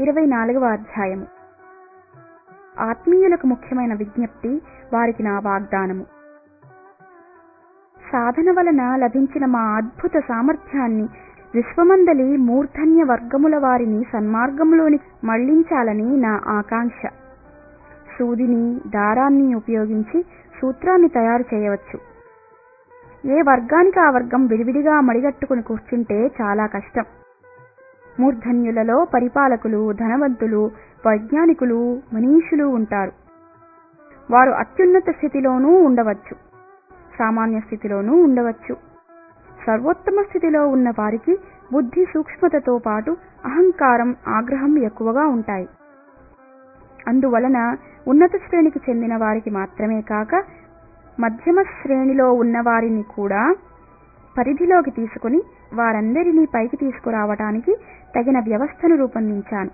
ఇరవై నాలుగవ అధ్యాయము ఆత్మీయులకు ముఖ్యమైన విజ్ఞప్తి వారికి నా వాగ్దానము సాధన వలన లభించిన మా అద్భుత సామర్థ్యాన్ని విశ్వమందలి మూర్ధన్య వర్గముల వారిని సన్మార్గంలోని మళ్లించాలని నా ఆకాంక్ష సూదిని దారాన్ని ఉపయోగించి సూత్రాన్ని తయారు చేయవచ్చు ఏ వర్గానికి ఆ వర్గం విడివిడిగా మడిగట్టుకుని కూర్చుంటే చాలా కష్టం మూర్ధన్యులలో పరిపాలకులు ధనవంతులు వైజ్ఞానికులు మనీషులు ఉంటారు వారు అత్యున్నత స్థితిలోనూ ఉండవచ్చు సామాన్య స్థితిలోనూ ఉండవచ్చు సర్వోత్తమ స్థితిలో ఉన్న వారికి బుద్ధి సూక్ష్మతతో పాటు అహంకారం ఆగ్రహం ఎక్కువగా ఉంటాయి అందువలన ఉన్నత శ్రేణికి చెందిన వారికి మాత్రమే కాక మధ్యమ శ్రేణిలో ఉన్న వారిని కూడా పరిధిలోకి తీసుకుని వారందరినీ పైకి తీసుకురావటానికి తగిన వ్యవస్థను రూపొందించాను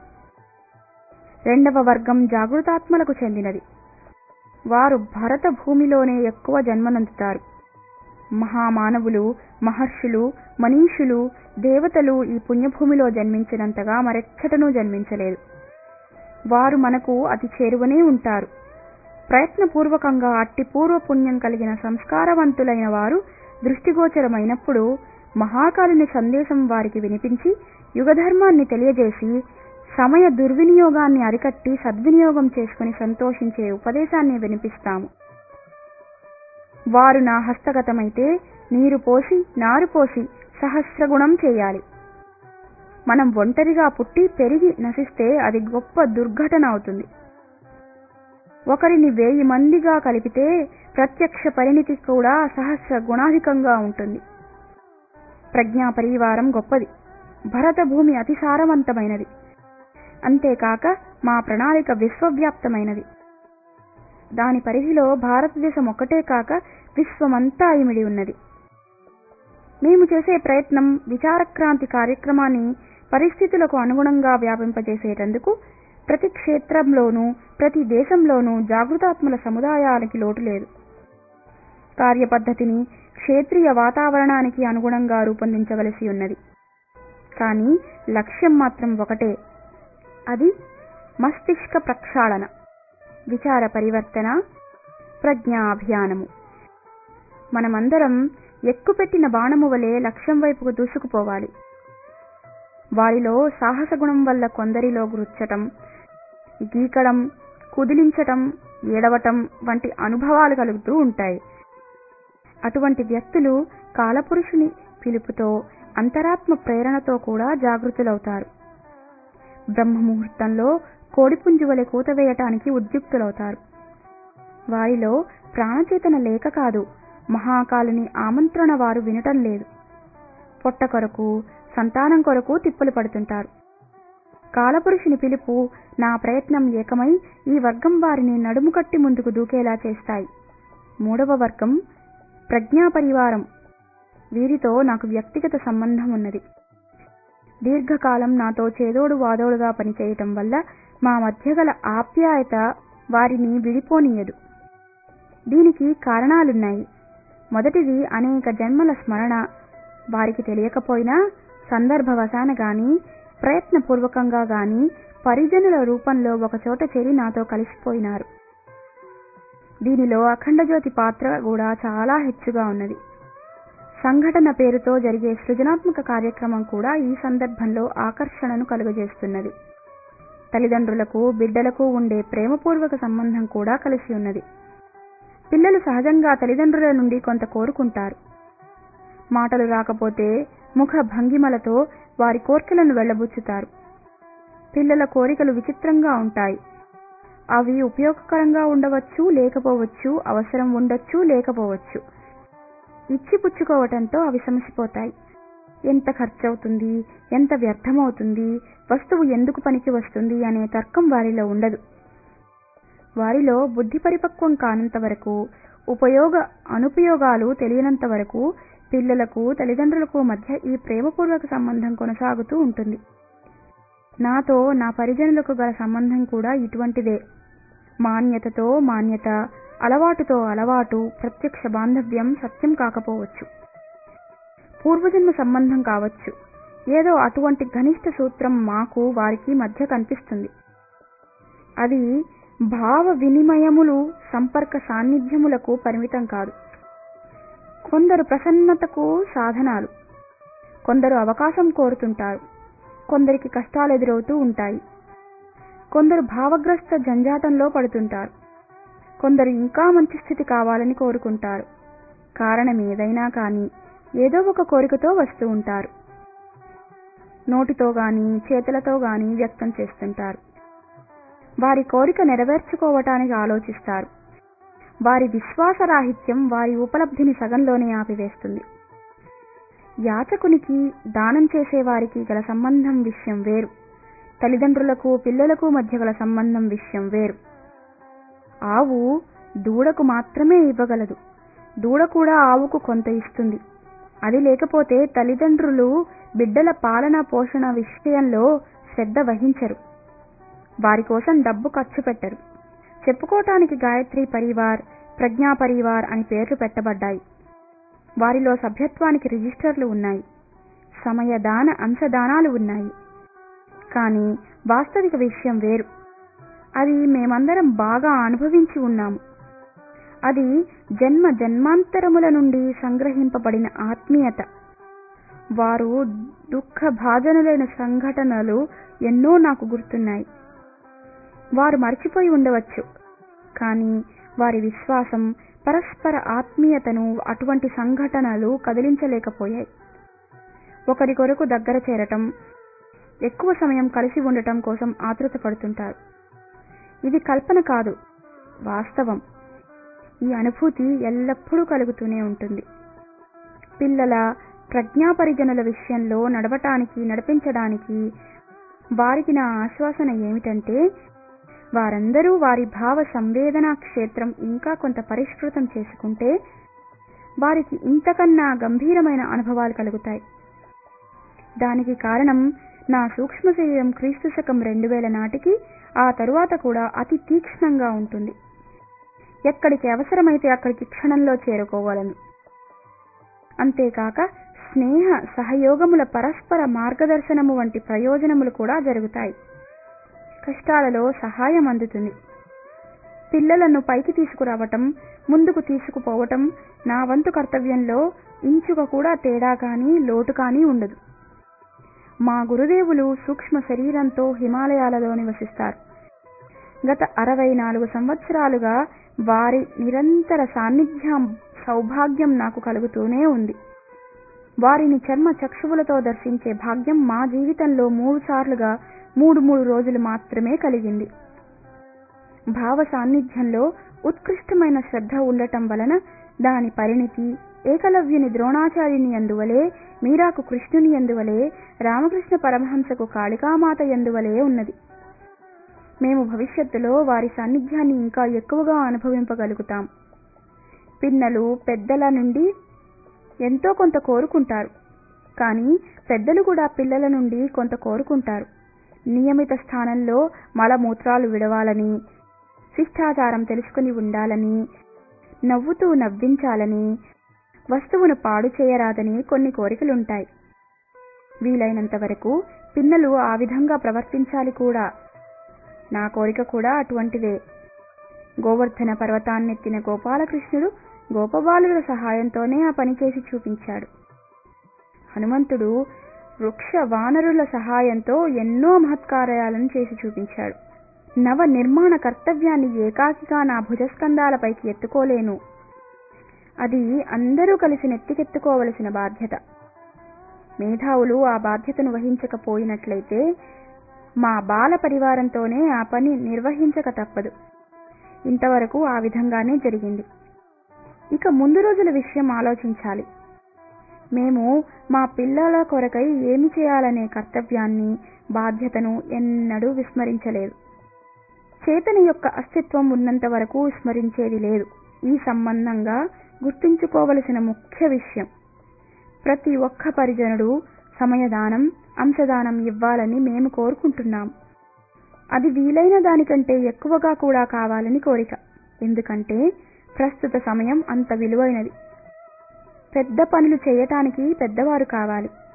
రెండవ వర్గం జాగృతాత్మలకు చెందినది వారు భరత భూమిలోనే ఎక్కువ జన్మనందుతారు మహామానవులు మహర్షులు మనీషులు దేవతలు ఈ పుణ్యభూమిలో జన్మించినంతగా మరెచ్చటనూ జన్మించలేదు వారు మనకు అతి చేరువనే ఉంటారు ప్రయత్నపూర్వకంగా అట్టి పూర్వపుణ్యం కలిగిన సంస్కారవంతులైన వారు దృష్టిగోచరమైనప్పుడు మహాకాలుని సందేశం వారికి వినిపించి యుగధర్మాన్ని తెలియజేసి సమయ దుర్వినియోగాన్ని అరికట్టి సద్వినియోగం చేసుకుని సంతోషించే ఉపదేశాన్ని వినిపిస్తాము వారు నా హస్తగతమైతే నీరు పోసి నారు పోసి సహస్రగుణం చేయాలి మనం ఒంటరిగా పుట్టి పెరిగి నశిస్తే అది గొప్ప దుర్ఘటన అవుతుంది ఒకరిని వేయి మందిగా కలిపితే ప్రత్యక్ష పరిణితి కూడా సహస్ర గుణాధికంగా ఉంటుంది ప్రజ్ఞా పరివారం గొప్పది భరత భూమి అతి సారవంతమైనది అంతేకాక మా ప్రణాళిక విశ్వవ్యాప్తమైనది దాని పరిధిలో భారతదేశం ఒక్కటే కాక విశ్వమంతా ఇమిడి ఉన్నది మేము చేసే ప్రయత్నం విచారక్రాంతి కార్యక్రమాన్ని పరిస్థితులకు అనుగుణంగా వ్యాపింపజేసేటందుకు ప్రతి క్షేత్రంలోనూ ప్రతి దేశంలోనూ జాగృతాత్మల సముదాయానికి లోటు లేదు కార్యపద్ధతిని క్షేత్రీయ వాతావరణానికి అనుగుణంగా రూపొందించవలసి ఉన్నది కానీ లక్ష్యం మాత్రం ఒకటే అది మస్తిష్క ప్రక్షాళన విచార పరివర్తన ప్రజ్ఞా అభియానము మనమందరం ఎక్కుపెట్టిన బాణము వలె లక్ష్యం వైపుకు దూసుకుపోవాలి వారిలో సాహస గుణం వల్ల కొందరిలో గుర్చటం గీకడం కుదిలించటం ఏడవటం వంటి అనుభవాలు కలుగుతూ ఉంటాయి అటువంటి వ్యక్తులు కాలపురుషుని పిలుపుతో అంతరాత్మ ప్రేరణతో కూడా జాగృతులవుతారు బ్రహ్మముహూర్తంలో కోడిపుంజు వలె కూత వేయటానికి ఉద్యుక్తులవుతారు వారిలో ప్రాణచేతన లేక కాదు మహాకాలుని ఆమంత్రణ వారు వినటం లేదు పొట్ట కొరకు సంతానం కొరకు తిప్పలు పడుతుంటారు కాలపురుషుని పిలుపు నా ప్రయత్నం ఏకమై ఈ వర్గం వారిని నడుము కట్టి ముందుకు దూకేలా చేస్తాయి మూడవ వర్గం ప్రజ్ఞా పరివారం వీరితో నాకు వ్యక్తిగత సంబంధం ఉన్నది దీర్ఘకాలం నాతో చేదోడు వాదోడుగా పనిచేయటం వల్ల మా మధ్య గల ఆప్యాయత వారిని విడిపోనీయదు దీనికి కారణాలున్నాయి మొదటిది అనేక జన్మల స్మరణ వారికి తెలియకపోయినా సందర్భవశాన గాని ప్రయత్నపూర్వకంగా గాని పరిజనుల రూపంలో ఒకచోట చేరి నాతో కలిసిపోయినారు దీనిలో అఖండజ్యోతి పాత్ర కూడా చాలా హెచ్చుగా ఉన్నది సంఘటన పేరుతో జరిగే సృజనాత్మక కార్యక్రమం కూడా ఈ సందర్భంలో ఆకర్షణను కలుగజేస్తున్నది తల్లిదండ్రులకు బిడ్డలకు ఉండే ప్రేమపూర్వక సంబంధం కూడా కలిసి ఉన్నది పిల్లలు సహజంగా తల్లిదండ్రుల నుండి కొంత కోరుకుంటారు మాటలు రాకపోతే ముఖ భంగిమలతో వారి కోర్కెలను వెళ్లబుచ్చుతారు పిల్లల కోరికలు విచిత్రంగా ఉంటాయి అవి ఉపయోగకరంగా ఉండవచ్చు లేకపోవచ్చు అవసరం ఉండొచ్చు లేకపోవచ్చు ఇచ్చి పుచ్చుకోవటంతో అవి సమసిపోతాయి ఎంత ఖర్చవుతుంది ఎంత వ్యర్థమవుతుంది వస్తువు ఎందుకు పనికి వస్తుంది అనే తర్కం వారిలో ఉండదు వారిలో బుద్ధి పరిపక్వం కానంత వరకు ఉపయోగ అనుపయోగాలు తెలియనంత వరకు పిల్లలకు తల్లిదండ్రులకు మధ్య ఈ ప్రేమపూర్వక సంబంధం కొనసాగుతూ ఉంటుంది నాతో నా పరిజనులకు గల సంబంధం కూడా ఇటువంటిదే మాన్యతతో మాన్యత అలవాటుతో అలవాటు ప్రత్యక్ష బాంధవ్యం సత్యం కాకపోవచ్చు పూర్వజన్మ సంబంధం కావచ్చు ఏదో అటువంటి ఘనిష్ట సూత్రం మాకు వారికి మధ్య కనిపిస్తుంది అది భావ వినిమయములు సంపర్క సాన్నిధ్యములకు పరిమితం కాదు కొందరు ప్రసన్నతకు సాధనాలు కొందరు అవకాశం కోరుతుంటారు కొందరికి కష్టాలు ఎదురవుతూ ఉంటాయి కొందరు భావగ్రస్త జంజాటంలో పడుతుంటారు కొందరు ఇంకా మంచి స్థితి కావాలని కోరుకుంటారు కారణం ఏదైనా కానీ ఏదో ఒక కోరికతో వస్తూ ఉంటారు నోటితో గాని చేతులతో గాని వ్యక్తం చేస్తుంటారు వారి కోరిక నెరవేర్చుకోవటానికి ఆలోచిస్తారు వారి విశ్వాసరాహిత్యం వారి ఉపలబ్ధిని సగంలోనే ఆపివేస్తుంది యాచకునికి దానం చేసేవారికి గల సంబంధం విషయం వేరు తల్లిదండ్రులకు పిల్లలకు మధ్య గల సంబంధం విషయం వేరు ఆవు దూడకు మాత్రమే ఇవ్వగలదు దూడ కూడా ఆవుకు కొంత ఇస్తుంది అది లేకపోతే తల్లిదండ్రులు బిడ్డల పాలన పోషణ విషయంలో శ్రద్ధ వహించరు వారి కోసం డబ్బు ఖర్చు పెట్టరు చెప్పుకోవటానికి గాయత్రి పరివార్ ప్రజ్ఞా పరివార్ అని పేర్లు పెట్టబడ్డాయి వారిలో సభ్యత్వానికి రిజిస్టర్లు ఉన్నాయి సమయదాన అంశదానాలు ఉన్నాయి కానీ వాస్తవిక విషయం వేరు అది మేమందరం బాగా అనుభవించి ఉన్నాము అది జన్మ జన్మాంతరముల నుండి సంగ్రహింపబడిన ఆత్మీయత వారు దుఃఖ భాజనులైన సంఘటనలు ఎన్నో నాకు గుర్తున్నాయి వారు మర్చిపోయి ఉండవచ్చు కానీ వారి విశ్వాసం పరస్పర ఆత్మీయతను అటువంటి సంఘటనలు కదిలించలేకపోయాయి ఒకరి కొరకు దగ్గర చేరటం ఎక్కువ సమయం కలిసి ఉండటం కోసం ఆతృత పడుతుంటారు ఇది కల్పన కాదు వాస్తవం ఈ అనుభూతి ఎల్లప్పుడూ కలుగుతూనే ఉంటుంది పిల్లల ప్రజ్ఞాపరిజనుల విషయంలో నడవటానికి నడిపించడానికి వారికి నా ఆశ్వాసన ఏమిటంటే వారందరూ వారి భావ సంవేదనా క్షేత్రం ఇంకా కొంత పరిష్కృతం చేసుకుంటే వారికి ఇంతకన్నా గంభీరమైన అనుభవాలు కలుగుతాయి దానికి కారణం నా సూక్ష్మ శరీరం క్రీస్తు శకం రెండు వేల నాటికి ఆ తరువాత కూడా అతి తీక్ష్ణంగా ఉంటుంది ఎక్కడికి అవసరమైతే అక్కడికి క్షణంలో చేరుకోవాలను అంతేకాక స్నేహ సహయోగముల పరస్పర మార్గదర్శనము వంటి ప్రయోజనములు కూడా జరుగుతాయి కష్టాలలో సహాయం అందుతుంది పిల్లలను పైకి తీసుకురావటం ముందుకు తీసుకుపోవటం నా వంతు కర్తవ్యంలో ఇంచుక కూడా తేడా కానీ లోటు కానీ ఉండదు మా గురుదేవులు సూక్ష్మ శరీరంతో హిమాలయాలలో నివసిస్తారు గత అరవై నాలుగు సంవత్సరాలుగా వారి నిరంతర సాన్నిధ్యం సౌభాగ్యం నాకు కలుగుతూనే ఉంది వారిని చర్మ చక్షువులతో దర్శించే భాగ్యం మా జీవితంలో మూడు సార్లుగా మూడు మూడు రోజులు మాత్రమే కలిగింది భావ సాన్నిధ్యంలో ఉత్కృష్టమైన శ్రద్ధ ఉండటం వలన దాని పరిణితి ఏకలవ్యుని ద్రోణాచార్యుని ఎందువలే మీరాకు కృష్ణుని ఎందువలే రామకృష్ణ పరమహంసకు కాళికామాత ఎందువలే ఉన్నది మేము భవిష్యత్తులో వారి సాన్నిధ్యాన్ని ఇంకా ఎక్కువగా అనుభవింపగలుగుతాం పిన్నలు పెద్దల నుండి ఎంతో కొంత కోరుకుంటారు కానీ పెద్దలు కూడా పిల్లల నుండి కొంత కోరుకుంటారు నియమిత స్థానంలో మలమూత్రాలు విడవాలని శిష్టాచారం తెలుసుకుని ఉండాలని నవ్వుతూ నవ్వించాలని వస్తువును పాడు చేయరాదని కొన్ని కోరికలుంటాయి వీలైనంత వరకు పిన్నలు ఆ విధంగా ప్రవర్తించాలి కూడా నా కోరిక కూడా అటువంటిదే గోవర్ధన పర్వతాన్నెత్తిన గోపాలకృష్ణుడు గోపబాలుల సహాయంతోనే ఆ పని చేసి చూపించాడు హనుమంతుడు వృక్ష వానరుల సహాయంతో ఎన్నో మహత్కార్యాలను చేసి చూపించాడు నవ నిర్మాణ కర్తవ్యాన్ని ఏకాకిగా నా భుజస్కంధాలపైకి ఎత్తుకోలేను అది అందరూ కలిసి నెత్తికెత్తుకోవలసిన బాధ్యత మేధావులు ఆ బాధ్యతను వహించకపోయినట్లయితే మా బాల పరివారంతోనే ఆ పని నిర్వహించక తప్పదు ఇంతవరకు ఆ విధంగానే జరిగింది ఇక ముందు రోజుల విషయం ఆలోచించాలి మేము మా పిల్లల కొరకై ఏమి చేయాలనే కర్తవ్యాన్ని బాధ్యతను ఎన్నడూ విస్మరించలేదు చేతన యొక్క అస్తిత్వం ఉన్నంత వరకు స్మరించేది లేదు ఈ సంబంధంగా గుర్తుంచుకోవలసిన ముఖ్య విషయం ప్రతి ఒక్క పరిజనుడు సమయదానం అంశదానం ఇవ్వాలని మేము కోరుకుంటున్నాం అది వీలైన దానికంటే ఎక్కువగా కూడా కావాలని కోరిక ఎందుకంటే ప్రస్తుత సమయం అంత విలువైనది పెద్ద పనులు చేయటానికి పెద్దవారు కావాలి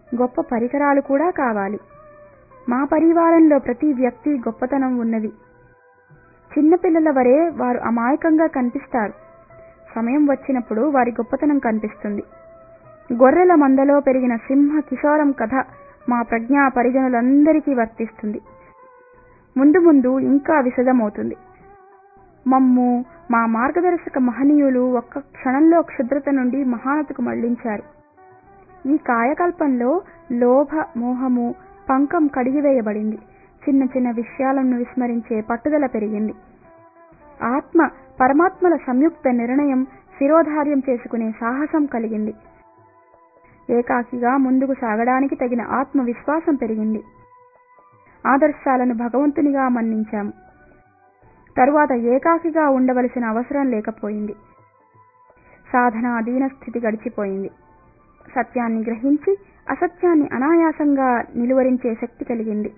గొప్ప పరికరాలు కూడా కావాలి మా పరివారంలో ప్రతి వ్యక్తి గొప్పతనం ఉన్నది చిన్నపిల్లల వరే వారు అమాయకంగా కనిపిస్తారు సమయం వచ్చినప్పుడు వారి గొప్పతనం కనిపిస్తుంది గొర్రెల మందలో పెరిగిన సింహ కిశోరం కథ మా ప్రజ్ఞా పరిజనులందరికీ వర్తిస్తుంది ముందు ముందు ఇంకా విశదమవుతుంది మమ్ము మా మార్గదర్శక మహనీయులు ఒక్క క్షణంలో క్షుద్రత నుండి మహానతకు మళ్లించారు ఈ కాయకల్పంలో లోభ మోహము పంకం కడిగివేయబడింది చిన్న చిన్న విషయాలను విస్మరించే పట్టుదల పెరిగింది ఆత్మ పరమాత్మల సంయుక్త నిర్ణయం శిరోధార్యం చేసుకునే సాహసం కలిగింది ఏకాకిగా ముందుకు సాగడానికి తగిన ఆత్మవిశ్వాసం పెరిగింది ఆదర్శాలను భగవంతునిగా మన్నించాము తరువాత ఏకాకిగా ఉండవలసిన అవసరం లేకపోయింది సాధన అధీన స్థితి గడిచిపోయింది సత్యాన్ని గ్రహించి అసత్యాన్ని అనాయాసంగా నిలువరించే శక్తి కలిగింది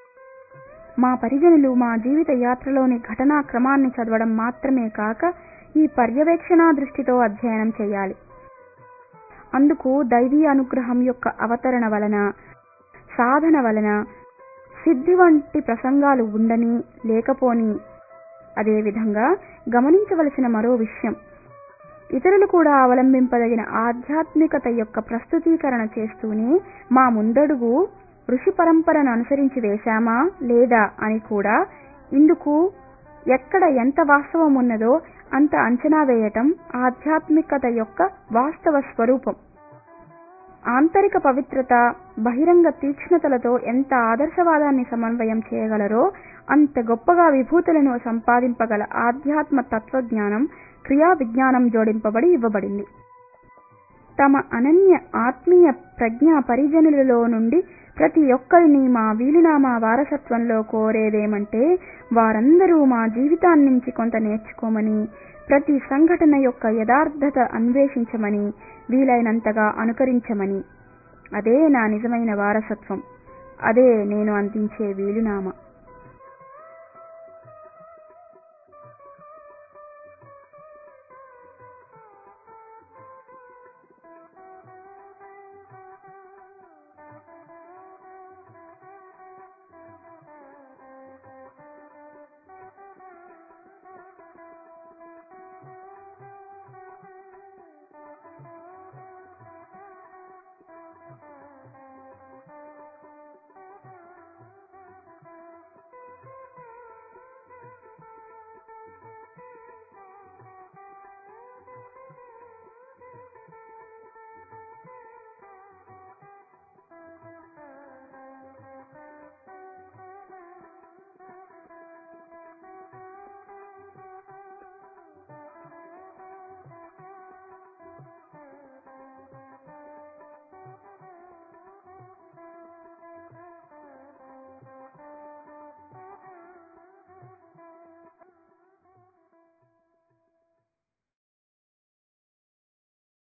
మా పరిజనులు మా జీవిత యాత్రలోని ఘటనా క్రమాన్ని చదవడం మాత్రమే కాక ఈ పర్యవేక్షణా దృష్టితో అధ్యయనం చేయాలి అందుకు దైవీ అనుగ్రహం యొక్క అవతరణ వలన సాధన వలన సిద్ధి వంటి ప్రసంగాలు ఉండని లేకపోని అదేవిధంగా గమనించవలసిన మరో విషయం ఇతరులు కూడా అవలంబింపదగిన ఆధ్యాత్మికత యొక్క ప్రస్తుతీకరణ చేస్తూనే మా ముందడుగు ఋషి పరంపరను అనుసరించి వేశామా లేదా అని కూడా ఇందుకు ఎక్కడ ఎంత వాస్తవం ఉన్నదో అంత అంచనా వేయటం ఆధ్యాత్మికత యొక్క వాస్తవ స్వరూపం ఆంతరిక పవిత్రత బహిరంగ తీక్ష్ణతలతో ఎంత ఆదర్శవాదాన్ని సమన్వయం చేయగలరో అంత గొప్పగా విభూతులను సంపాదింపగల ఆధ్యాత్మ తత్వజ్ఞానం క్రియా విజ్ఞానం జోడింపబడి ఇవ్వబడింది తమ అనన్య ఆత్మీయ ప్రజ్ఞా పరిజనులలో నుండి ప్రతి ఒక్కరిని మా వీలునామా వారసత్వంలో కోరేదేమంటే వారందరూ మా జీవితాన్నించి కొంత నేర్చుకోమని ప్రతి సంఘటన యొక్క యథార్థత అన్వేషించమని వీలైనంతగా అనుకరించమని అదే నా నిజమైన వారసత్వం అదే నేను అందించే వీలునామా